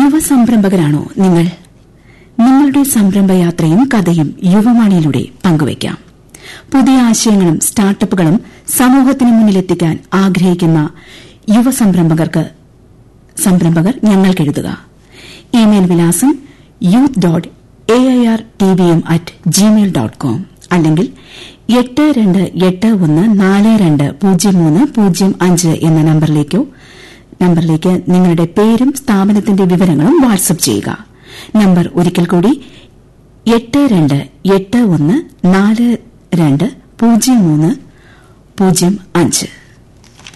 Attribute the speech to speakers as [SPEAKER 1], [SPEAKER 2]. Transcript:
[SPEAKER 1] യുവസംരംഭകരാണോ നിങ്ങൾ നിങ്ങളുടെ സംരംഭയാത്രയും കഥയും യുവവാണിയിലൂടെ പങ്കുവയ്ക്കാം പുതിയ ആശയങ്ങളും സ്റ്റാർട്ടപ്പുകളും സമൂഹത്തിന് മുന്നിലെത്തിക്കാൻ ആഗ്രഹിക്കുന്ന യുവസംരംഭകർക്ക് സംരംഭകർ ഞങ്ങൾക്കെഴുതുക ഇമെയിൽ വിലാസം youth dot A I R T V M at Gmail dot com അല്ലെങ്കിൽ എട്ട് രണ്ട് എട്ട് ഒന്ന് നാല് രണ്ട് പൂജ്യം മൂന്ന് പൂജ്യം അഞ്ച് എന്ന നമ്പറിലേക്കോ നമ്പറിലേക്ക് നിങ്ങളുടെ പേരും സ്ഥാപനത്തിന്റെ വിവരങ്ങളും വാട്സ്ആപ്പ് ചെയ്യുക നമ്പർ ഒരിക്കൽ കൂടി എട്ട് രണ്ട് എട്ട് ഒന്ന് നാല് രണ്ട് പൂജ്യം മൂന്ന് പൂജ്യം അഞ്ച്